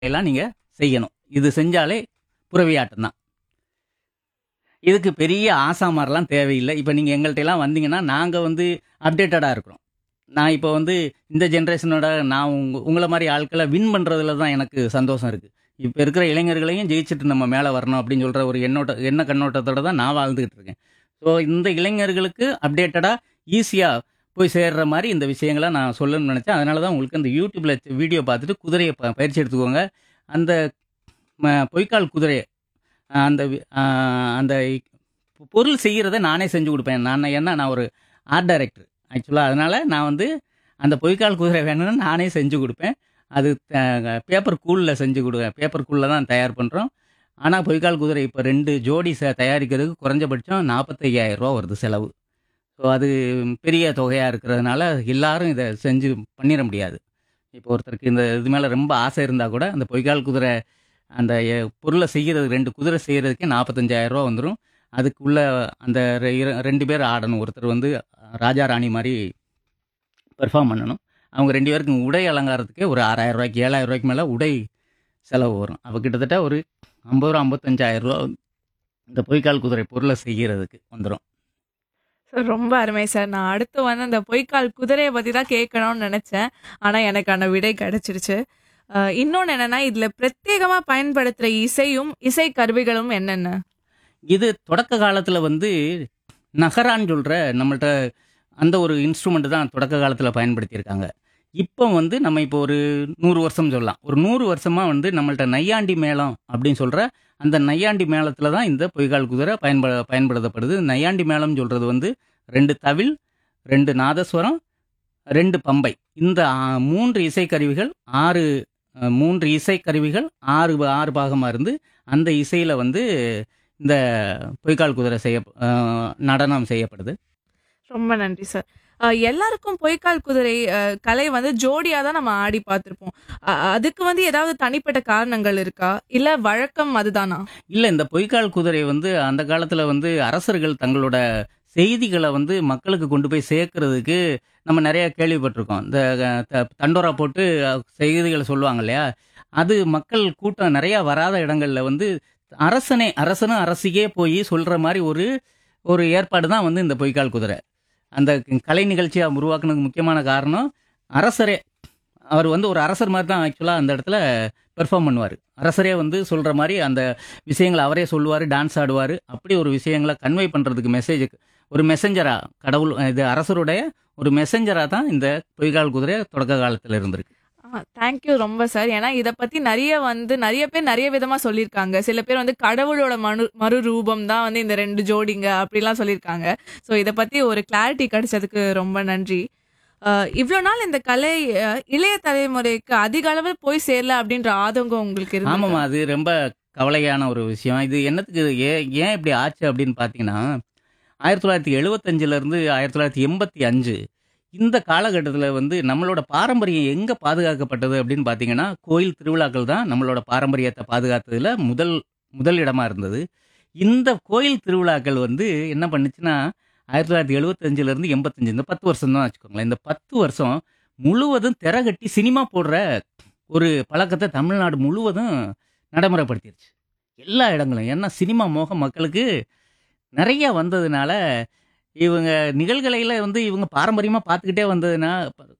எல்லாம் நீங்க செய்யணும் இது செஞ்சாலே புறவியாட்டம் தான் இதுக்கு பெரிய ஆசா மாதிரிலாம் தேவையில்லை இப்போ நீங்கள் எங்கள்கிட்ட எல்லாம் வந்தீங்கன்னா நாங்கள் வந்து அப்டேட்டடாக இருக்கிறோம் நான் இப்போ வந்து இந்த ஜென்ரேஷனோட நான் உங்க உங்களை மாதிரி ஆட்களை வின் பண்ணுறதுல தான் எனக்கு சந்தோஷம் இருக்குது இப்போ இருக்கிற இளைஞர்களையும் ஜெயிச்சுட்டு நம்ம மேலே வரணும் அப்படின்னு சொல்கிற ஒரு எண்ணோட்ட எண்ண கண்ணோட்டத்தோட தான் நான் வாழ்ந்துகிட்டு இருக்கேன் ஸோ இந்த இளைஞர்களுக்கு அப்டேட்டடாக ஈஸியாக போய் சேர்ற மாதிரி இந்த விஷயங்களை நான் சொல்லணும்னு நினச்சேன் அதனால தான் உங்களுக்கு அந்த யூடியூப்பில் வீடியோ பார்த்துட்டு குதிரையை ப- பயிற்சி எடுத்துக்கோங்க அந்த ம- பொய்க்கால் குதிரையை அஹ் அந்த வி- அஹ் அந்த பொருள் செய்கிறத நானே செஞ்சு கொடுப்பேன் நான் ஏன்னா நான் ஒரு ஆர்ட் டைரக்டர் ஆக்சுவலாக அதனால் நான் வந்து அந்த பொய்க்கால் குதிரை வேணும்னு நானே செஞ்சு கொடுப்பேன் அது பேப்பர் கூலில் செஞ்சு கொடுவேன் பேப்பர் கூலில் தான் தயார் பண்ணுறோம் ஆனால் பொய்க்கால் குதிரை இப்போ ரெண்டு ஜோடி ச தயாரிக்கிறதுக்கு குறைஞ்சபட்சம் நாற்பத்தையாயிரம் ரூபா வருது செலவு ஸோ அது பெரிய தொகையாக இருக்கிறதுனால எல்லாரும் இதை செஞ்சு பண்ணிட முடியாது இப்போ ஒருத்தருக்கு இந்த இது மேலே ரொம்ப ஆசை இருந்தால் கூட அந்த பொய்க்கால் குதிரை அந்த எ- பொருளை செய்கிறது ரெண்டு குதிரை செய்கிறதுக்கே நாற்பத்தஞ்சாயிரம் ரூபா வந்துடும் அதுக்குள்ள அந்த ரெ- இர- ரெண்டு பேர் ஆடணும் ஒருத்தர் வந்து ராஜா ராணி மாதிரி பெர்ஃபார்ம் பண்ணணும் அவங்க ரெண்டு பேருக்கு உடை அலங்காரத்துக்கே ஒரு ஆறாயிரம் ரூபாய்க்கு ஏழாயிரம் ரூபாய்க்கு மேலே உடை செலவு வரும் அப்போ கிட்டத்தட்ட ஒரு ஐம்பது ரூபா ஐம்பத்தஞ்சாயிரம் ரூபா இந்த பொய்க்கால் குதிரை பொருளை செய்கிறதுக்கு வந்துடும் சார் ரொம்ப அருமை சார் நான் அடுத்து வந்து அந்த பொய்க்கால் குதிரையை பத்தி தான் கேட்கணும்னு நினைச்சேன் ஆனா எனக்கான விடை கிடைச்சிருச்சு அஹ், இன்னொன்னு என்னன்னா இதுல பிரத்யேகமா பயன்படுத்துற இசையும் இசை கருவிகளும் என்னென்ன இது தொடக்க காலத்தில் வந்து நகரான்னு சொல்கிற நம்மள்ட்ட அந்த ஒரு இன்ஸ்ட்ருமெண்ட் தான் தொடக்க காலத்தில் பயன்படுத்தியிருக்காங்க இப்போ வந்து நம்ம இப்போ ஒரு நூறு வருஷம் சொல்லலாம் ஒரு நூறு வருஷமாக வந்து நம்மள்ட்ட நையாண்டி மேளம் அப்படின்னு சொல்கிற அந்த நையாண்டி மேளத்தில் தான் இந்த பொய்கால் குதிரை பயன்பட பயன்படுத்தப்படுது நையாண்டி மேளம் சொல்கிறது வந்து ரெண்டு தவில் ரெண்டு நாதஸ்வரம் ரெண்டு பம்பை இந்த ஆ, மூன்று இசைக்கருவிகள் ஆறு அ, மூன்று இசைக்கருவிகள் ஆறு ஆறு பாகமாக இருந்து அந்த இசையில் வந்து இந்த பொய்க்கால் குதிரை செய்ய அஹ், நடனம் செய்யப்படுது ரொம்ப நன்றி சார் அஹ், எல்லாருக்கும் பொய்க்கால் குதிரை அஹ், கலை வந்து ஜோடியா தான் நம்ம ஆடி பார்த்திருப்போம் அஹ், அதுக்கு வந்து ஏதாவது தனிப்பட்ட காரணங்கள் இருக்கா இல்ல வழக்கம் அதுதானா இல்லை இந்த பொய்க்கால் குதிரை வந்து அந்த காலத்தில் வந்து அரசர்கள் தங்களோட செய்திகளை வந்து மக்களுக்கு கொண்டு போய் சேர்க்கறதுக்கு நம்ம நிறைய கேள்விப்பட்டிருக்கோம் இந்த அஹ், த- தண்டோரா போட்டு அஹ், செய்திகளை சொல்லுவாங்க இல்லையா அது மக்கள் கூட்டம் நிறைய வராத இடங்கள்ல வந்து அரசனே அரசனும் அரசியே போய் சொல்ற மாதிரி ஒரு ஒரு ஏற்பாடு தான் வந்து இந்த பொய்க்கால் குதிரை அந்த கலை நிகழ்ச்சியை உருவாக்குனதுக்கு முக்கியமான காரணம் அரசரே அவர் வந்து ஒரு அரசர் மாதிரி தான் ஆக்சுவலாக அந்த இடத்துல பெர்ஃபார்ம் பண்ணுவார் அரசரே வந்து சொல்கிற மாதிரி அந்த விஷயங்களை அவரே சொல்லுவார் டான்ஸ் ஆடுவார் அப்படி ஒரு விஷயங்களை கன்வே பண்ணுறதுக்கு மெசேஜ் ஒரு மெசஞ்சரா கடவுள் இது அரசருடைய ஒரு மெசஞ்சரா தான் இந்த பொய்கால் குதிரை தொடக்க காலத்தில் இருந்திருக்கு தேங்க்யூ ரொம்ப சார் ஏன்னா இத பத்தி நிறைய வந்து நிறைய பேர் நிறைய விதமா சொல்லியிருக்காங்க சில பேர் வந்து கடவுளோட மனு மறு ரூபம் தான் வந்து இந்த ரெண்டு ஜோடிங்க அப்படிலாம் சொல்லியிருக்காங்க ஸோ இத பத்தி ஒரு கிளாரிட்டி கிடைச்சதுக்கு ரொம்ப நன்றி அஹ், இவ்வளோ நாள் இந்த கலை அஹ், இளைய தலைமுறைக்கு அதிக அளவில் போய் சேரல அப்படின்ற ஆதங்கம் உங்களுக்கு இருக்கு ஆமாம்மா அது ரொம்ப கவலையான ஒரு விஷயம் இது என்னத்துக்கு ஏன் ஏன் இப்படி ஆச்சு அப்படின்னு பார்த்தீங்கன்னா ஆயிரத்தி தொள்ளாயிரத்தி எழுபத்தஞ்சிலேருந்து ஆயிரத்தி தொள்ளாயிரத்தி எண்பத்தி அஞ்சு இந்த காலகட்டத்தில் வந்து நம்மளோட பாரம்பரியம் எங்கே பாதுகாக்கப்பட்டது அப்படின்னு பார்த்தீங்கன்னா கோயில் திருவிழாக்கள் தான் நம்மளோட பாரம்பரியத்தை பாதுகாத்ததில் முதல் முதல் இடமா இருந்தது இந்த கோயில் திருவிழாக்கள் வந்து என்ன பண்ணுச்சுன்னா ஆயிரத்தி தொள்ளாயிரத்தி எழுபத்தஞ்சிலேருந்து எண்பத்தஞ்சு இந்த பத்து வருஷம் தான் வச்சுக்கோங்களேன் இந்த பத்து வருஷம் முழுவதும் திரகட்டி சினிமா போடுற ஒரு பழக்கத்தை தமிழ்நாடு முழுவதும் நடைமுறைப்படுத்திருச்சு எல்லா இடங்களும் ஏன்னா சினிமா மோகம் மக்களுக்கு நிறைய வந்ததுனால இவங்க நிகழ்கலையில் வந்து இவங்க பாரம்பரியமாக பார்த்துக்கிட்டே வந்ததுன்னா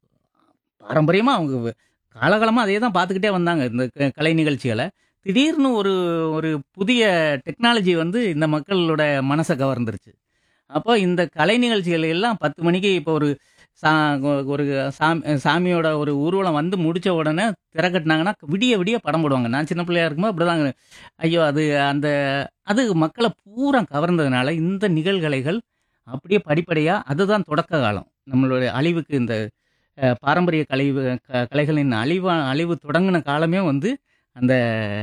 பாரம்பரியமாக அவங்க காலகாலமாக அதே தான் பார்த்துக்கிட்டே வந்தாங்க இந்த க- கலை நிகழ்ச்சிகளை திடீர்னு ஒரு ஒரு புதிய டெக்னாலஜி வந்து இந்த மக்களோட மனசை கவர்ந்துருச்சு அப்போ இந்த கலை நிகழ்ச்சிகள் எல்லாம் பத்து மணிக்கு இப்போ ஒரு சா ஒரு சாமி சாமியோட ஒரு ஊர்வலம் வந்து முடிச்ச உடனே திறக்கட்டினாங்கன்னா விடிய விடிய படம் போடுவாங்க நான் சின்ன பிள்ளையா இருக்கும்போது அப்படிதாங்க ஐயோ அது அந்த அது மக்களை பூரா கவர்ந்ததுனால இந்த நிகழ்கலைகள் அப்படியே படிப்படியாக அதுதான் தொடக்க காலம் நம்மளுடைய அழிவுக்கு இந்த அஹ், பாரம்பரிய கலை க- கலைகளின் அழிவா அழிவு தொடங்கின காலமே வந்து அந்த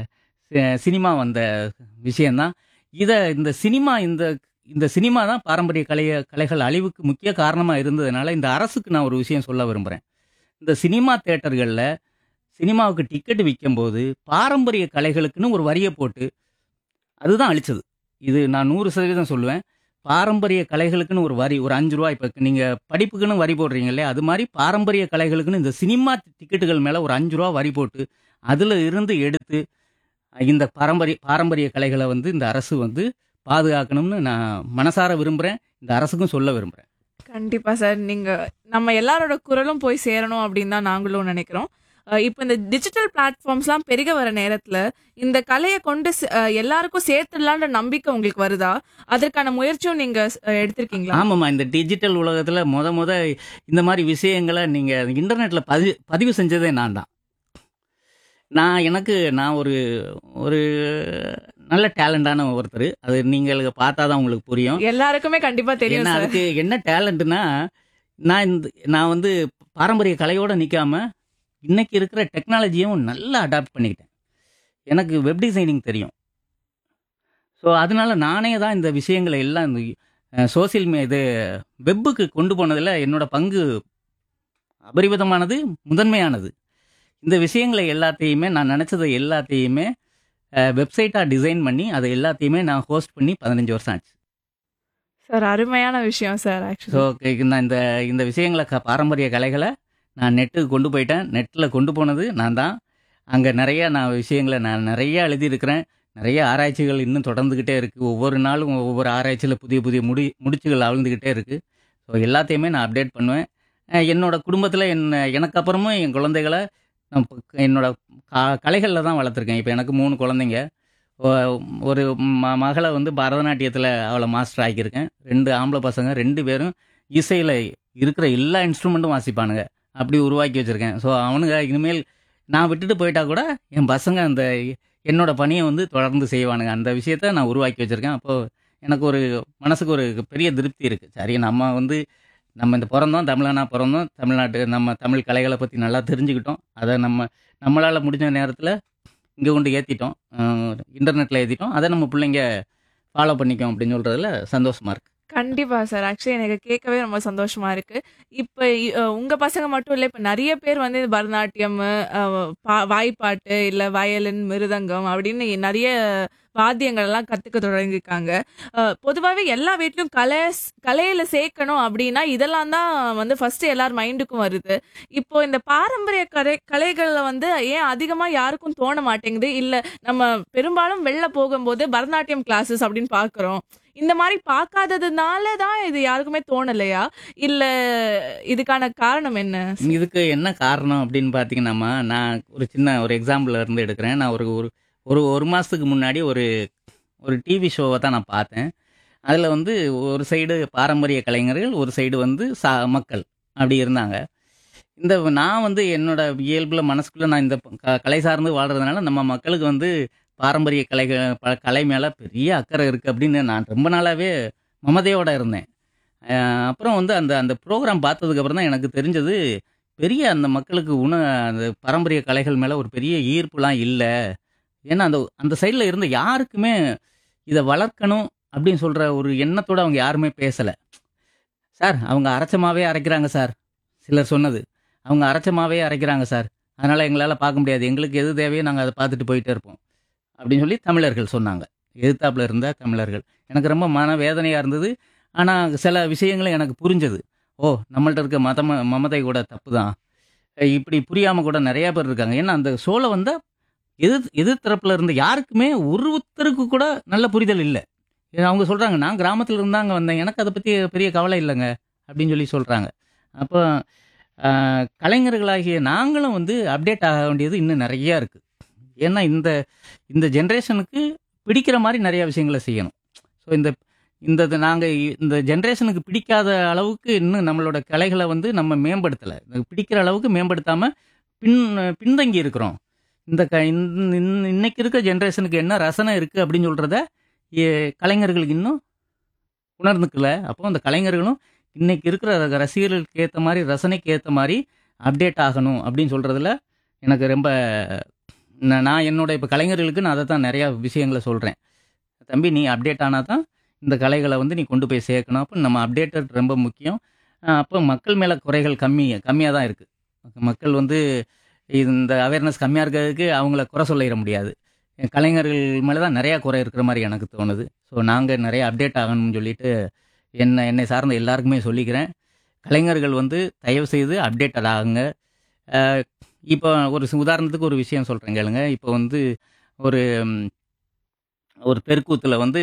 சி- சினிமா வந்த விஷயம்தான் இதை இந்த சினிமா இந்த இந்த சினிமா தான் பாரம்பரிய கலைய கலைகள் அழிவுக்கு முக்கிய காரணமாக இருந்ததுனால இந்த அரசுக்கு நான் ஒரு விஷயம் சொல்ல விரும்புகிறேன் இந்த சினிமா தேட்டர்களில் சினிமாவுக்கு டிக்கெட் விற்கும்போது பாரம்பரிய கலைகளுக்குன்னு ஒரு வரியை போட்டு அதுதான் அழிச்சது இது நான் நூறு சதவீதம் சொல்லுவேன் பாரம்பரிய கலைகளுக்குன்னு ஒரு வரி ஒரு அஞ்சு ரூபா இப்போ நீங்கள் படிப்புக்குன்னு வரி போடுறீங்க இல்லையா அது மாதிரி பாரம்பரிய கலைகளுக்குன்னு இந்த சினிமா டிக்கெட்டுகள் மேலே ஒரு அஞ்சு ரூபா வரி போட்டு அதில் இருந்து எடுத்து இந்த பாரம்பரிய பாரம்பரிய கலைகளை வந்து இந்த அரசு வந்து பாதுகாக்கணும்னு நான் மனசார விரும்புகிறேன் இந்த அரசுக்கும் சொல்ல விரும்புகிறேன் கண்டிப்பா சார் நீங்க நம்ம எல்லாரோட குரலும் போய் சேரணும் அப்படின்னு தான் நாங்களும் நினைக்கிறோம் அஹ் இப்போ இந்த டிஜிட்டல் பிளாட்ஃபார்ம்ஸ்லாம் பெருக வர நேரத்துல இந்த கலையை கொண்டு சே- அஹ் எல்லாருக்கும் சேர்த்துடலான்ற நம்பிக்கை உங்களுக்கு வருதா அதற்கான முயற்சியும் நீங்க அஹ், எடுத்திருக்கீங்களா ஆமாம்மா இந்த டிஜிட்டல் உலகத்தில் முத முத இந்த மாதிரி விஷயங்களை நீங்கள் இன்டர்நெட்டில் பதிவு பதிவு செஞ்சதே நான் தான் நான் எனக்கு நான் ஒரு ஒரு நல்ல டேலண்டான ஒருத்தர் அது நீங்கள் பார்த்தா தான் உங்களுக்கு புரியும் எல்லாருக்குமே கண்டிப்பா தெரியும் என்ன சார் அதுக்கு என்ன டேலண்ட்னா நான் இந்த நான் வந்து பாரம்பரிய கலையோட நிற்காம இன்னைக்கு இருக்கிற டெக்னாலஜியும் நல்லா அடாப்ட் பண்ணிக்கிட்டேன் எனக்கு வெப் டிசைனிங் தெரியும் ஸோ அதனால நானே தான் இந்த விஷயங்களை எல்லாம் இந்த சோசியல் மீ இது வெப்புக்கு கொண்டு போனதில் என்னோட பங்கு அபரிவிதமானது முதன்மையானது இந்த விஷயங்களை எல்லாத்தையுமே நான் நினச்சதை எல்லாத்தையுமே வெப்சைட்டாக டிசைன் பண்ணி அதை எல்லாத்தையுமே நான் ஹோஸ்ட் பண்ணி பதினஞ்சு வருஷம் ஆச்சு சார் அருமையான விஷயம் சார் ஸோ ஆக்சுவலி நான் இந்த இந்த விஷயங்களை க- பாரம்பரிய கலைகளை நான் நெட்டுக்கு கொண்டு போயிட்டேன் நெட்டில் கொண்டு போனது நான் தான் அங்கே நிறைய நான் விஷயங்களை நான் நிறைய எழுதியிருக்கிறேன் நிறைய ஆராய்ச்சிகள் இன்னும் தொடர்ந்துக்கிட்டே இருக்குது ஒவ்வொரு நாளும் ஒவ்வொரு ஆராய்ச்சியில் புதிய புதிய முடி முடிச்சுகள் அவிழ்ந்துக்கிட்டே இருக்குது ஸோ எல்லாத்தையுமே நான் அப்டேட் பண்ணுவேன் அஹ் என்னோட குடும்பத்தில் என்ன எனக்கு அப்புறமும் என் குழந்தைகளை நான் ப- என்னோட க கலைகளில் தான் வளர்த்துருக்கேன் இப்போ எனக்கு மூணு குழந்தைங்க ஒ- ஒரு ம மகளை வந்து பரதநாட்டியத்தில் அவளை மாஸ்டர் ஆக்கியிருக்கேன் ரெண்டு ஆம்பளை பசங்க ரெண்டு பேரும் இசையில் இருக்கிற எல்லா இன்ஸ்ட்ருமெண்ட்டும் வாசிப்பானுங்க அப்படி உருவாக்கி வச்சுருக்கேன் ஸோ அவனுங்க இனிமேல் நான் விட்டுட்டு போயிட்டா கூட என் பசங்க அந்த என்னோட பணியை வந்து தொடர்ந்து செய்வானுங்க அந்த விஷயத்த நான் உருவாக்கி வச்சுருக்கேன் அப்போது எனக்கு ஒரு மனசுக்கு ஒரு பெரிய திருப்தி இருக்குது சரி நம்ம வந்து நம்ம இந்த பிறந்தோம் தமிழனா பிறந்தோம் தமிழ்நாட்டு நம்ம தமிழ் கலைகளை பற்றி நல்லா தெரிஞ்சுக்கிட்டோம் அதை நம்ம நம்மளால் முடிஞ்ச நேரத்தில் இங்கே கொண்டு ஏற்றிட்டோம் இன்டர்நெட்டில் ஏற்றிட்டோம் அதை நம்ம பிள்ளைங்க ஃபாலோ பண்ணிக்கோம் அப்படின்னு சொல்கிறதுல சந்தோஷமாக இருக்குது கண்டிப்பா சார் ஆக்சுவலி எனக்கு கேட்கவே ரொம்ப சந்தோஷமா இருக்கு இப்ப இ- அஹ் உங்க பசங்க மட்டும் இல்ல இப்ப நிறைய பேர் வந்து இந்த பரதநாட்டியம் அஹ், பா- வாய்ப்பாட்டு இல்ல வயலின் மிருதங்கம் அப்படின்னு நிறைய வாத்தியங்கள் எல்லாம் கத்துக்க தொடங்கியிருக்காங்க அஹ், பொதுவாவே எல்லா வீட்லயும் கலை கலையில சேர்க்கணும் அப்படின்னா இதெல்லாம் தான் வந்து ஃபர்ஸ்ட் எல்லார் மைண்டுக்கும் வருது இப்போ இந்த பாரம்பரிய கலை கலைகள்ல வந்து ஏன் அதிகமா யாருக்கும் தோண மாட்டேங்குது இல்ல நம்ம பெரும்பாலும் வெளில போகும்போது பரதநாட்டியம் கிளாஸஸ் அப்படின்னு பாக்குறோம் இந்த மாதிரி பார்க்காததுனால தான் இது யாருக்குமே தோணலையா இல்ல இதுக்கான காரணம் என்ன இதுக்கு என்ன காரணம் அப்படின்னு பார்த்தீங்கன்னா நான் ஒரு சின்ன ஒரு எக்ஸாம்பிள் இருந்து எடுக்கிறேன் நான் ஒரு ஒரு ஒரு ஒரு மாதத்துக்கு முன்னாடி ஒரு ஒரு டிவி ஷோவை தான் நான் பார்த்தேன் அதில் வந்து ஒரு சைடு பாரம்பரிய கலைஞர்கள் ஒரு சைடு வந்து சா மக்கள் அப்படி இருந்தாங்க இந்த நான் வந்து என்னோட இயல்பில் மனசுக்குள்ளே நான் இந்த க- கலை சார்ந்து வாழ்கிறதுனால நம்ம மக்களுக்கு வந்து பாரம்பரிய கலைகள் ப- கலை மேலே பெரிய அக்கறை இருக்குது அப்படின்னு நான் ரொம்ப நாளாகவே மமதையோடு இருந்தேன் அஹ் அப்புறம் வந்து அந்த அந்த ப்ரோக்ராம் பார்த்ததுக்கப்புறம் தான் எனக்கு தெரிஞ்சது பெரிய அந்த மக்களுக்கு உண அந்த பாரம்பரிய கலைகள் மேலே ஒரு பெரிய ஈர்ப்புலாம் இல்லை ஏன்னா அந்த அந்த சைடில் இருந்த யாருக்குமே இதை வளர்க்கணும் அப்படின்னு சொல்கிற ஒரு எண்ணத்தோட அவங்க யாருமே பேசலை சார் அவங்க அரைச்சமாவே அரைக்கிறாங்க சார் சிலர் சொன்னது அவங்க அரைச்சமாவே அரைக்கிறாங்க சார் அதனால் எங்களால் பார்க்க முடியாது எங்களுக்கு எது தேவையோ நாங்கள் அதை பார்த்துட்டு போயிட்டே இருப்போம் அப்படின்னு சொல்லி தமிழர்கள் சொன்னாங்க எதிர்த்தாப்புல இருந்த தமிழர்கள் எனக்கு ரொம்ப மன வேதனையாக இருந்தது ஆனால் சில விஷயங்களும் எனக்கு புரிஞ்சது ஓ நம்மள்ட்ட இருக்க மதம மமதை கூட தப்பு தான் இப்படி புரியாமல் கூட நிறைய பேர் இருக்காங்க ஏன்னா அந்த ஷோவில் வந்து எதிர் எதிர்த்தரப்புல இருந்த யாருக்குமே ஒருத்தருக்கு கூட நல்ல புரிதல் இல்லை அவங்க சொல்கிறாங்க நான் கிராமத்தில் இருந்தாங்க வந்தேன் எனக்கு அதை பற்றி பெரிய கவலை இல்லைங்க அப்படின்னு சொல்லி சொல்கிறாங்க அப்போ ஆஹ், கலைஞர்களாகிய நாங்களும் வந்து அப்டேட் ஆக வேண்டியது இன்னும் நிறையா இருக்குது ஏன்னா இந்த இந்த ஜென்ரேஷனுக்கு பிடிக்கிற மாதிரி நிறைய விஷயங்களை செய்யணும் ஸோ இந்த இந்த நாங்கள் இந்த ஜென்ரேஷனுக்கு பிடிக்காத அளவுக்கு இன்னும் நம்மளோட கலைகளை வந்து நம்ம மேம்படுத்தலை பிடிக்கிற அளவுக்கு மேம்படுத்தாமல் பின் பின்தங்கி இருக்கிறோம் இந்த க இந்த- இந்த- இன்னைக்கு இருக்க ஜென்ரேஷனுக்கு என்ன ரசனை இருக்குது அப்படின்னு சொல்கிறத கலைஞர்களுக்கு இன்னும் உணர்ந்துக்கல அப்போ அந்த கலைஞர்களும் இன்னைக்கு இருக்கிற ர- ரசிகர்களுக்கு ஏற்ற மாதிரி ரசனைக்கு ஏற்ற மாதிரி அப்டேட் ஆகணும் அப்படின்னு சொல்கிறதுல எனக்கு ரொம்ப நான் நான் என்னோட இப்போ கலைஞர்களுக்கு நான் அதை தான் நிறையா விஷயங்களை சொல்கிறேன் தம்பி நீ அப்டேட் ஆனால் தான் இந்த கலைகளை வந்து நீ கொண்டு போய் சேர்க்கணும் அப்போ நம்ம அப்டேட்டட் ரொம்ப முக்கியம் அஹ் அப்போ மக்கள் மேலே குறைகள் கம்மி கம்மியாக தான் இருக்குது மக்கள் வந்து இந்த அவேர்னஸ் கம்மியாக இருக்கிறதுக்கு அவங்கள குறை சொல்லிட முடியாது என் கலைஞர்கள் மேலே தான் நிறையா குறை இருக்கிற மாதிரி எனக்கு தோணுது ஸோ நாங்கள் நிறைய அப்டேட் ஆகணும்னு சொல்லிட்டு என்ன என்னை சார்ந்த எல்லாருக்குமே சொல்லிக்கிறேன் கலைஞர்கள் வந்து தயவு செய்து அப்டேட்டட் ஆகுங்க அஹ் இப்போ ஒரு சி- உதாரணத்துக்கு ஒரு விஷயம் சொல்றேன் கேளுங்க இப்போ வந்து ஒரு ம், ஒரு தெருக்கூத்துல வந்து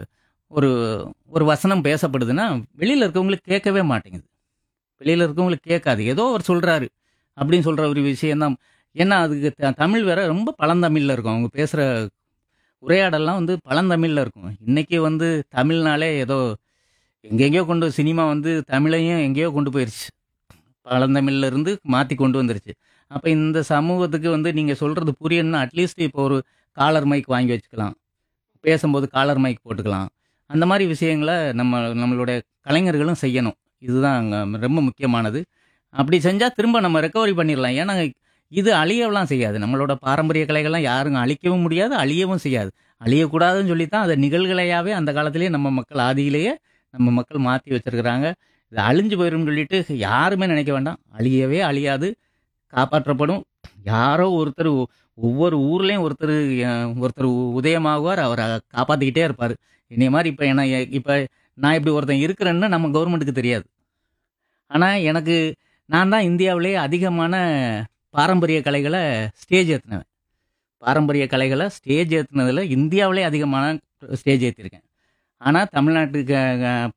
ஒரு ஒரு வசனம் பேசப்படுதுன்னா வெளியில இருக்கவங்களுக்கு கேட்கவே மாட்டேங்குது வெளியில இருக்கவங்களுக்கு கேட்காது ஏதோ அவர் சொல்றாரு அப்படின்னு சொல்ற ஒரு விஷயம்தான் ஏன்னா அதுக்கு த- தமிழ் வேற ரொம்ப பழந்தமிழ்ல இருக்கும் அவங்க பேசுற உரையாடல்லாம் வந்து பழந்தமிழ்ல இருக்கும் இன்னைக்கு வந்து தமிழ்னாலே ஏதோ எங்கெங்கேயோ கொண்டு சினிமா வந்து தமிழையும் எங்கேயோ கொண்டு போயிருச்சு பழந்தமிழ்ல இருந்து மாத்தி கொண்டு வந்துருச்சு அப்ப இந்த சமூகத்துக்கு வந்து நீங்க சொல்றது புரியணும்னா அட்லீஸ்ட் இப்போ ஒரு காலர் மைக் வாங்கி வச்சுக்கலாம் பேசும்போது காலர் மைக் போட்டுக்கலாம் அந்த மாதிரி விஷயங்களை நம்ம நம்மளுடைய கலைஞர்களும் செய்யணும் இதுதான் அங்க ரொம்ப முக்கியமானது அப்படி செஞ்சா திரும்ப நம்ம ரெக்கவரி பண்ணிடலாம் ஏன்னா இது அழியவெல்லாம் செய்யாது நம்மளோட பாரம்பரிய கலைகள்லாம் யாரும் அழிக்கவும் முடியாது அழியவும் செய்யாது அழியக்கூடாதுன்னு சொல்லி தான் அதை நிகழ்கலையாவே அந்த காலத்திலேயே நம்ம மக்கள் ஆதியிலேயே நம்ம மக்கள் மாற்றி வச்சிருக்கிறாங்க இது அழிஞ்சு போயிடும்னு சொல்லிட்டு யாருமே நினைக்க வேண்டாம் அழியவே அழியாது காப்பாற்றப்படும் யாரோ ஒருத்தர் ஒ- ஒவ்வொரு ஊர்லேயும் ஒருத்தர் அஹ், ஒருத்தர் உ- உதயமாகுவார் அவரை காப்பாற்றிக்கிட்டே இருப்பார் என்னைய மாதிரி இப்போ என்ன இப்போ நான் இப்படி ஒருத்தன் இருக்கிறேன்னு நம்ம கவர்மெண்ட்டுக்கு தெரியாது ஆனால் எனக்கு நான் தான் இந்தியாவிலேயே அதிகமான பாரம்பரிய கலைகளை ஸ்டேஜ் ஏற்றினவன் பாரம்பரிய கலைகளை ஸ்டேஜ் ஏற்றினதில் இந்தியாவிலே அதிகமான ஸ்டேஜ் ஏற்றிருக்கேன் ஆனால் தமிழ்நாட்டுக்கு அஹ்,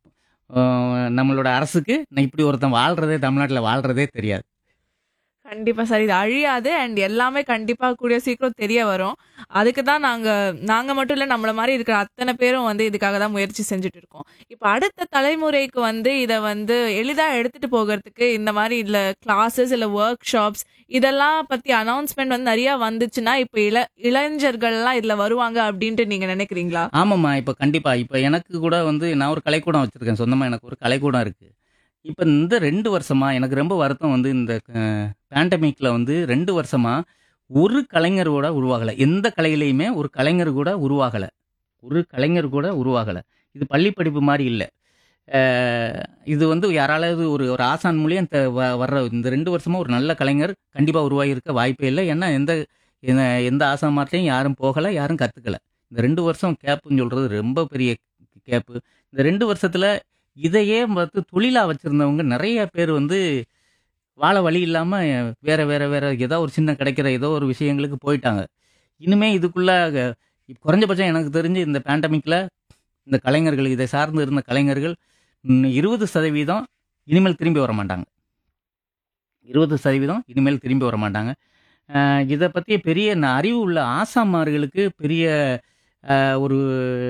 அஹ், நம்மளோட அரசுக்கு நான் இப்படி ஒருத்தன் வாழ்கிறதே தமிழ்நாட்டில் வாழ்கிறதே தெரியாது கண்டிப்பா சார் இது அழியாது அண்ட் எல்லாமே கண்டிப்பா கூடிய சீக்கிரம் தெரிய வரும் அதுக்கு தான் நாங்க நாங்க மட்டும் இல்ல நம்மள மாதிரி இருக்கிற அத்தனை பேரும் வந்து இதுக்காக தான் முயற்சி செஞ்சுட்டு இருக்கோம் இப்போ அடுத்த தலைமுறைக்கு வந்து இதை வந்து எளிதா எடுத்துட்டு போகிறதுக்கு இந்த மாதிரி இல்ல கிளாஸஸ் இல்ல ஒர்க் ஷாப்ஸ் இதெல்லாம் பத்தி அனௌன்ஸ்மெண்ட் வந்து நிறைய வந்துச்சுன்னா இப்போ இள இளைஞர்கள்லாம் இதுல வருவாங்க அப்படின்ட்டு நீங்க நினைக்கிறீங்களா ஆமாம்மா இப்போ கண்டிப்பாக இப்போ எனக்கு கூட வந்து நான் ஒரு கலைக்கூடம் வச்சுருக்கேன் சொந்தமாக எனக்கு ஒரு கலைக்கூடம் இருக்குது இப்போ இந்த ரெண்டு வருஷமா எனக்கு ரொம்ப வருத்தம் வந்து இந்த பேண்டமிக்கில் வந்து ரெண்டு வருஷமா ஒரு கலைஞர் கூட உருவாகலை எந்த கலையிலையுமே ஒரு கலைஞர் கூட உருவாகலை ஒரு கலைஞர் கூட உருவாகலை இது பள்ளி படிப்பு மாதிரி இல்லை இது வந்து யாராலாவது ஒரு ஒரு ஆசான் மூலியம் இந்த வ- வர்ற இந்த ரெண்டு வருஷமா ஒரு நல்ல கலைஞர் கண்டிப்பாக உருவாகியிருக்க வாய்ப்பே இல்லை ஏன்னா எந்த எந்த- எந்த ஆசான் மார்ட்டையும் யாரும் போகலை யாரும் கற்றுக்கல இந்த ரெண்டு வருஷம் கேப்புன்னு சொல்கிறது ரொம்ப பெரிய கேப்பு இந்த ரெண்டு வருஷத்தில் இதையே பார்த்து தொழிலாக வச்சுருந்தவங்க நிறைய பேர் வந்து வாழ வழி இல்லாமல் வேற வேற வேற ஏதோ ஒரு சின்ன கிடைக்கிற ஏதோ ஒரு விஷயங்களுக்கு போயிட்டாங்க இனிமே இதுக்குள்ள அஹ், குறைஞ்சபட்சம் எனக்கு தெரிஞ்சு இந்த பேண்டமிக்கில் இந்த கலைஞர்கள் இதை சார்ந்து இருந்த கலைஞர்கள் இருபது சதவீதம் இனிமேல் திரும்பி வர மாட்டாங்க இருபது சதவீதம் இனிமேல் திரும்பி வர மாட்டாங்க அஹ், இதை பற்றிய பெரிய ந- அறிவு உள்ள ஆசாமார்களுக்கு பெரிய அஹ், ஒரு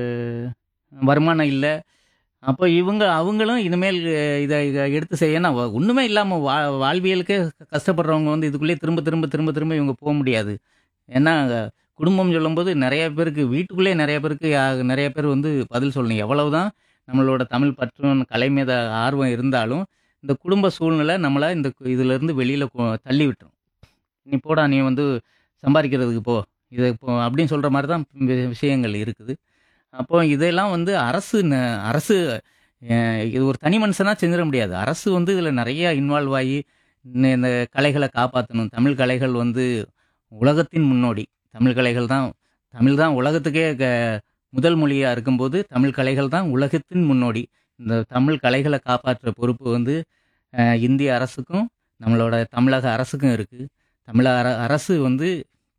வருமானம் இல்லை அப்போ இவங்க அவங்களும் இனிமேல் அஹ், இதை இதை எடுத்து செய்யணும் வ- ஒண்ணுமே இல்லாமல் வா வாழ்வியலுக்கே கஷ்டப்படுறவங்க வந்து இதுக்குள்ளேயே திரும்ப திரும்ப திரும்ப திரும்ப இவங்க போக முடியாது ஏன்னா அஹ், குடும்பம் சொல்லும்போது நிறைய பேருக்கு வீட்டுக்குள்ளே நிறைய பேருக்கு யா- நிறைய பேர் வந்து பதில் சொல்லணும் எவ்வளவுதான் நம்மளோட தமிழ் பற்றும் கலை மீத ஆர்வம் இருந்தாலும் இந்த குடும்ப சூழ்நிலை நம்மளை இந்த கு- இதுல இருந்து வெளியில கொ- தள்ளி விட்டுரும் நீ போடா நீ வந்து சம்பாதிக்கிறதுக்கு போ இது இப்போ அப்படின்னு சொல்ற மாதிரி தான் வி- விஷயங்கள் இருக்குது அப்போ இதெல்லாம் வந்து அரசு ந- அரசு அஹ், இது ஒரு தனி மனுஷனா செஞ்சிட முடியாது அரசு வந்து இதுல நிறைய இன்வால்வ் ஆகி இந்த இந்த கலைகளை காப்பாற்றணும் தமிழ் கலைகள் வந்து உலகத்தின் முன்னோடி தமிழ் கலைகள் தான் தமிழ் தான் உலகத்துக்கே க- முதல் மொழியா இருக்கும்போது தமிழ் கலைகள் தான் உலகத்தின் முன்னோடி இந்த தமிழ் கலைகளை காப்பாற்ற பொறுப்பு வந்து அஹ், இந்திய அரசுக்கும் நம்மளோட தமிழக அரசுக்கும் இருக்கு தமிழக அர- அரசு வந்து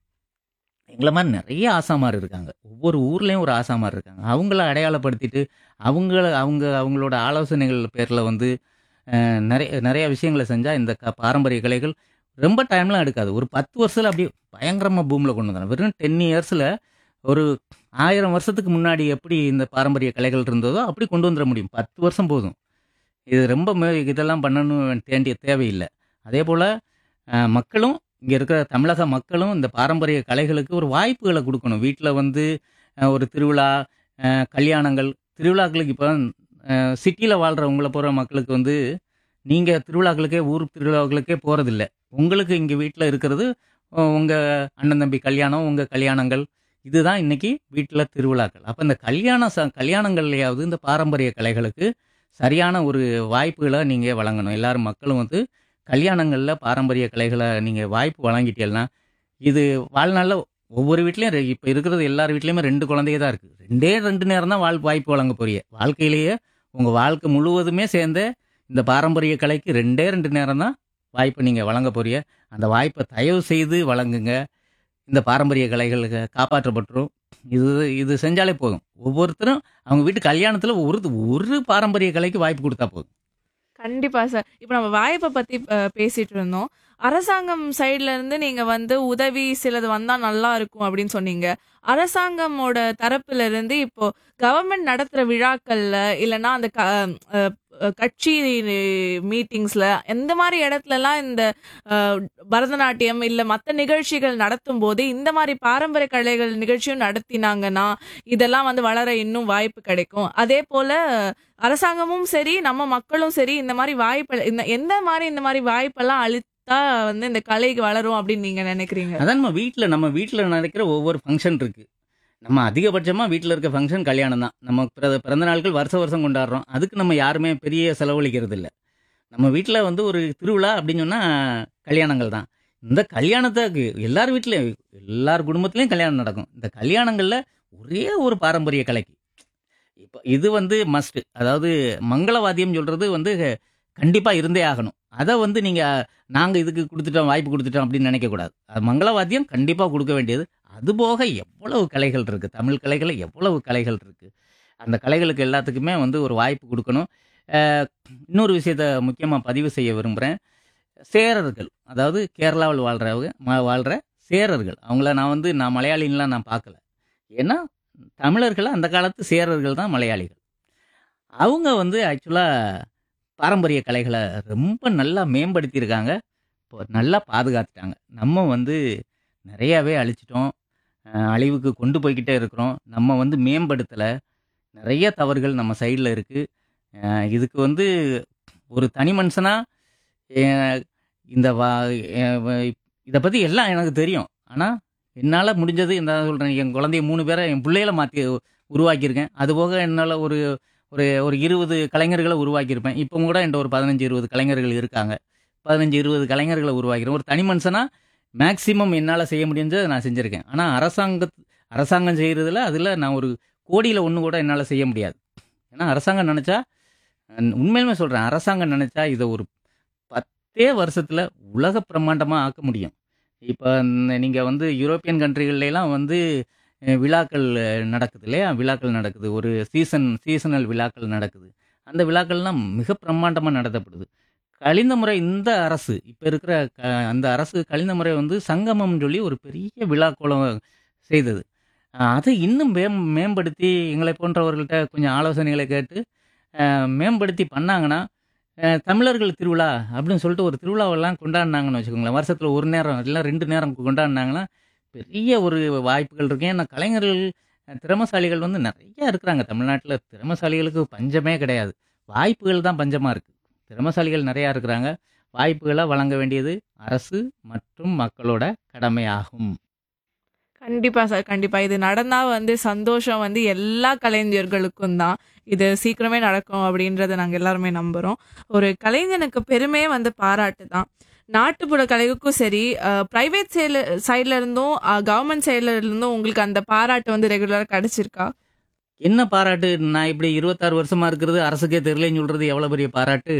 எங்களை மாதிரி நிறைய ஆசாமார் இருக்காங்க ஒவ்வொரு ஊர்லேயும் ஒரு ஆசாமார் இருக்காங்க அவங்கள அடையாளப்படுத்திட்டு அவங்கள அவங்க அவங்களோட ஆலோசனைகள் பேரில் வந்து அஹ், நிறைய நிறைய விஷயங்களை செஞ்சால் இந்த க பாரம்பரிய கலைகள் ரொம்ப டைம்லாம் எடுக்காது ஒரு பத்து வருஷத்தில் அப்படியே பயங்கரமாக பூமியில் கொண்டு வந்தாங்க வெறும் டென் இயர்ஸில் ஒரு ஆயிரம் வருஷத்துக்கு முன்னாடி எப்படி இந்த பாரம்பரிய கலைகள் இருந்ததோ அப்படி கொண்டு வந்துட முடியும் பத்து வருஷம் போதும் இது ரொம்ப மே- இதெல்லாம் பண்ணணும் வேண்டிய தேவையில்லை அதே போல் மக்களும் இங்கே இருக்கிற தமிழக மக்களும் இந்த பாரம்பரிய கலைகளுக்கு ஒரு வாய்ப்புகளை கொடுக்கணும் வீட்டில் வந்து அஹ், ஒரு திருவிழா அஹ், கல்யாணங்கள் திருவிழாக்களுக்கு இப்போ சிட்டியில் வாழ்கிறவங்கள போகிற மக்களுக்கு வந்து நீங்கள் திருவிழாக்களுக்கே ஊர் திருவிழாக்களுக்கே போகிறதில்ல உங்களுக்கு இங்கே வீட்டில் இருக்கிறது உங்கள் அண்ணன் தம்பி கல்யாணம் உங்கள் கல்யாணங்கள் இதுதான் இன்னைக்கு வீட்டில் திருவிழாக்கள் அப்போ இந்த கல்யாண ச கல்யாணங்கள்லையாவது இந்த பாரம்பரிய கலைகளுக்கு சரியான ஒரு வாய்ப்புகளை நீங்கள் வழங்கணும் எல்லாரும் மக்களும் வந்து கல்யாணங்களில் பாரம்பரிய கலைகளை நீங்கள் வாய்ப்பு வழங்கிட்டீங்கன்னா இது வாழ்நாளில் ஒவ்வொரு வீட்லேயும் இப்போ இருக்கிறது எல்லார் வீட்லேயுமே ரெண்டு குழந்தைங்க தான் இருக்குது ரெண்டே ரெண்டு நேரம் தான் வாழ் வாய்ப்பு வழங்க போறீங்க வாழ்க்கையிலேயே உங்கள் வாழ்க்கை முழுவதுமே சேர்ந்த இந்த பாரம்பரிய கலைக்கு ரெண்டே ரெண்டு நேரம் தான் வாய்ப்பை நீங்கள் வழங்க போறிய அந்த வாய்ப்பை தயவு செய்து வழங்குங்க இந்த பாரம்பரிய கலைகள் காப்பாற்றப்பட்டுரும் இது இது செஞ்சாலே போதும் ஒவ்வொருத்தரும் அவங்க வீட்டு கல்யாணத்தில் ஒரு ஒரு பாரம்பரிய கலைக்கு வாய்ப்பு கொடுத்தா போதும் கண்டிப்பா சார் இப்போ நம்ம வாய்ப்பை பத்தி அஹ், பேசிட்டு இருந்தோம் அரசாங்கம் சைடுல இருந்து நீங்க வந்து உதவி சிலது வந்தா நல்லா இருக்கும் அப்படின்னு சொன்னீங்க அரசாங்கமோட தரப்புல இருந்து இப்போ கவர்மெண்ட் நடத்துற விழாக்கள்ல இல்லைன்னா அந்த க- அஹ், அஹ், கட்சி மீட்டிங்ஸ்ல எந்த மாதிரி இடத்துல எல்லாம் இந்த அஹ், பரதநாட்டியம் இல்ல மத்த நிகழ்ச்சிகள் நடத்தும் போது இந்த மாதிரி பாரம்பரிய கலைகள் நிகழ்ச்சியும் நடத்தினாங்கன்னா இதெல்லாம் வந்து வளர இன்னும் வாய்ப்பு கிடைக்கும் அதே போல அரசாங்கமும் சரி நம்ம மக்களும் சரி இந்த மாதிரி வாய்ப்பு இந்த எந்த மாதிரி இந்த மாதிரி வாய்ப்பெல்லாம் அளித்தா வந்து இந்த கலைக்கு வளரும் அப்படின்னு நீங்க நினைக்கிறீங்க அதான் நம்ம வீட்டில் நம்ம வீட்டில் நடக்கிற ஒவ்வொரு ஃபங்க்ஷன் இருக்கு நம்ம அதிகபட்சமாக வீட்டில் இருக்க ஃபங்க்ஷன் கல்யாணம் தான் நம்ம பிற பிறந்த நாட்கள் வருஷ வருஷம் கொண்டாடுறோம் அதுக்கு நம்ம யாருமே பெரிய செலவழிக்கிறது இல்லை நம்ம வீட்டில் வந்து ஒரு திருவிழா அப்படின்னு சொன்னால் கல்யாணங்கள் தான் இந்த கல்யாணத்தை எல்லார் வீட்லேயும் எல்லார் குடும்பத்துலேயும் கல்யாணம் நடக்கும் இந்த கல்யாணங்களில் ஒரே ஒரு பாரம்பரிய கலைக்கு இப்போ இது வந்து மஸ்ட் அதாவது மங்களவாத்தியம் சொல்கிறது வந்து கண்டிப்பாக இருந்தே ஆகணும் அதை வந்து நீங்கள் நாங்கள் இதுக்கு கொடுத்துட்டோம் வாய்ப்பு கொடுத்துட்டோம் அப்படின்னு நினைக்கக்கூடாது அது மங்களவாத்தியம் கண்டிப்பாக கொடுக்க வேண்டியது அதுபோக எவ்வளவு கலைகள் இருக்குது தமிழ் கலைகள் எவ்வளவு கலைகள் இருக்குது அந்த கலைகளுக்கு எல்லாத்துக்குமே வந்து ஒரு வாய்ப்பு கொடுக்கணும் அஹ், இன்னொரு விஷயத்த முக்கியமாக பதிவு செய்ய விரும்புகிறேன் சேரர்கள் அதாவது கேரளாவில் வாழ்கிறவங்க ம- வாழ்கிற சேரர்கள் அவங்கள நான் வந்து நான் மலையாளின்லாம் நான் பார்க்கல ஏன்னா தமிழர்கள் அந்த காலத்து சேரர்கள் தான் மலையாளிகள் அவங்க வந்து ஆக்சுவலாக பாரம்பரிய கலைகளை ரொம்ப நல்லா மேம்படுத்தியிருக்காங்க இப்போ நல்லா பாதுகாத்துட்டாங்க நம்ம வந்து நிறையாவே அழிச்சிட்டோம் அஹ் அழிவுக்கு கொண்டு போய்கிட்டே இருக்கிறோம் நம்ம வந்து மேம்படுத்தலை நிறைய தவறுகள் நம்ம சைடில் இருக்குது இதுக்கு வந்து ஒரு தனி மனுஷனாக இந்த வா இதை பற்றி எல்லாம் எனக்கு தெரியும் ஆனால் என்னால் முடிஞ்சது என்ன சொல்கிறேன் என் குழந்தைய மூணு பேரை என் பிள்ளைகளை மாற்றி உருவாக்கியிருக்கேன் அதுபோக என்னால் ஒரு ஒரு ஒரு இருபது கலைஞர்களை உருவாக்கியிருப்பேன் இப்போ கூட என்கிட்ட ஒரு பதினஞ்சு இருபது கலைஞர்கள் இருக்காங்க பதினஞ்சு இருபது கலைஞர்களை உருவாக்கிறேன் ஒரு தனி மனுஷனா மேக்சிமம் என்னால் செய்ய முடிஞ்சதை நான் செஞ்சுருக்கேன் ஆனால் அரசாங்க அரசாங்கம் செய்கிறதுல அதில் நான் ஒரு கோடியில் ஒன்று கூட என்னால் செய்ய முடியாது ஏன்னா அரசாங்கம் நினச்சா உண்மையிலுமே சொல்கிறேன் அரசாங்கம் நினச்சா இதை ஒரு பத்தே வருஷத்தில் உலக பிரம்மாண்டமாக ஆக்க முடியும் இப்போ நீங்கள் வந்து யூரோப்பியன் கண்ட்ரிகள்லாம் வந்து அஹ், விழாக்கள் அஹ், நடக்குது இல்லையா விழாக்கள் நடக்குது ஒரு சீசன் சீசனல் விழாக்கள் நடக்குது அந்த விழாக்கள்லாம் மிக பிரம்மாண்டமாக நடத்தப்படுது கழிந்த முறை இந்த அரசு இப்போ இருக்கிற க அந்த அரசு கழிந்த முறை வந்து சங்கமம்னு சொல்லி ஒரு பெரிய விழாக்கோலம் செய்தது அஹ், அதை இன்னும் மேம் மேம்படுத்தி எங்களை போன்றவர்கள்ட்ட கொஞ்சம் ஆலோசனைகளை கேட்டு அஹ், மேம்படுத்தி பண்ணாங்கன்னா அஹ், தமிழர்கள் திருவிழா அப்படின்னு சொல்லிட்டு ஒரு திருவிழாவெல்லாம் கொண்டாடினாங்கன்னு வச்சுக்கோங்களேன் வருஷத்தில் ஒரு நேரம் இல்லை ரெண்டு நேரம் கொண்டாடினாங்கன்னா பெரிய ஒரு வாய்ப்புகள் இருக்கு ஏன்னா கலைஞர்கள் அஹ், திறமசாலிகள் வந்து நிறைய இருக்கிறாங்க தமிழ்நாட்டில் திறமசாலிகளுக்கு பஞ்சமே கிடையாது வாய்ப்புகள் தான் பஞ்சமாக இருக்குது திறமசாலிகள் நிறையா இருக்கிறாங்க வாய்ப்புகளை வழங்க வேண்டியது அரசு மற்றும் மக்களோட கடமையாகும் கண்டிப்பா சார் கண்டிப்பா இது நடந்தா வந்து சந்தோஷம் வந்து எல்லா கலைஞர்களுக்கும் தான் இது சீக்கிரமே நடக்கும் அப்படின்றத நாங்க எல்லாருமே நம்புறோம் ஒரு கலைஞனுக்கு பெருமையே வந்து பாராட்டு தான் நாட்டுப்புற கலைகளுக்கும் சரி பிரைவேட் சைட்ல சைட்ல இருந்தும் கவர்மெண்ட் சைட்ல இருந்தும் உங்களுக்கு அந்த பாராட்டு வந்து ரெகுலரா கிடைச்சிருக்கா என்ன பாராட்டு நான் இப்படி இருபத்தாறு வருஷமா இருக்கிறது அரசுக்கே தெரியலன்னு சொல்றது எவ்வளவு பெரிய பாராட்டு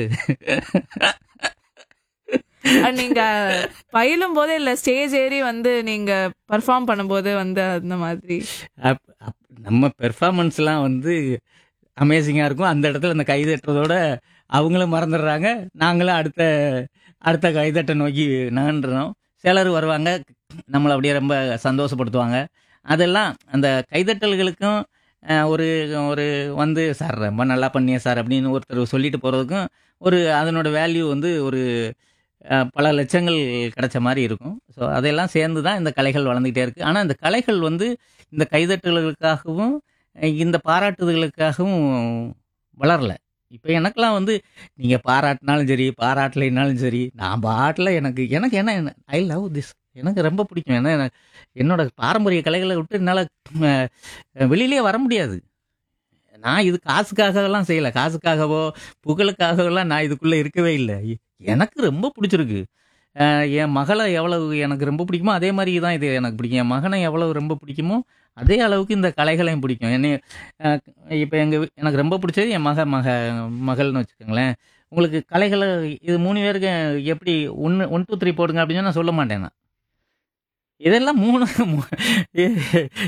அது நீங்க பயிலும் போது இல்ல ஸ்டேஜ் ஏறி வந்து நீங்க பெர்ஃபார்ம் பண்ணும்போது வந்து அந்த மாதிரி அப்- அப்- நம்ம பெர்ஃபார்மன்ஸ்லாம் வந்து அமேசிங்காக இருக்கும் அந்த இடத்துல அந்த கை தட்டுறதோட அவங்களும் மறந்துடுறாங்க நாங்களும் அடுத்த அடுத்த கைதட்டை நோக்கி நகன்றோம் சிலர் வருவாங்க நம்மளை அப்படியே ரொம்ப சந்தோஷப்படுத்துவாங்க அதெல்லாம் அந்த கைதட்டல்களுக்கும் அஹ், ஒரு ஒரு வந்து சார் ரொம்ப நல்லா பண்ணிய சார் அப்படின்னு ஒருத்தர் சொல்லிட்டு போகிறதுக்கும் ஒரு அதனோட வேல்யூ வந்து ஒரு அஹ், பல லட்சங்கள் கிடைச்ச மாதிரி இருக்கும் ஸோ அதெல்லாம் சேர்ந்து தான் இந்த கலைகள் வளர்ந்துக்கிட்டே இருக்குது ஆனால் இந்த கலைகள் வந்து இந்த கைதட்டல்களுக்காகவும் அஹ், இந்த பாராட்டுதலுக்காகவும் வளரல இப்போ எனக்கெல்லாம் வந்து நீங்கள் பாராட்டினாலும் சரி பாராட்டலைனாலும் சரி நான் பாட்டில் எனக்கு எனக்கு என்ன ஐ லவ் திஸ் எனக்கு ரொம்ப பிடிக்கும் ஏன்னா எனக்கு- என்னோட பாரம்பரிய கலைகளை விட்டு என்னால் வெளியிலே வர முடியாது நான் இது காசுக்காகலாம் செய்யலை காசுக்காகவோ புகழுக்காகவெல்லாம் நான் இதுக்குள்ளே இருக்கவே இல்லை எனக்கு ரொம்ப பிடிச்சிருக்கு அஹ் என் மகளை எவ்வளவு எனக்கு ரொம்ப பிடிக்குமோ அதே மாதிரி தான் இது எனக்கு பிடிக்கும் என் மகனை எவ்வளவு ரொம்ப பிடிக்குமோ அதே அளவுக்கு இந்த கலைகளையும் பிடிக்கும் என்னை இப்போ எங்கள் எனக்கு ரொம்ப பிடிச்சது என் மக மக மகள்னு வச்சுக்கோங்களேன் உங்களுக்கு கலைகள இது 3 பேருக்கு எப்படி 1 1, 2, 3 போடுங்க அப்படின்னு சொன்னா சொல்ல மாட்டேன் நான். இதெல்லாம் 3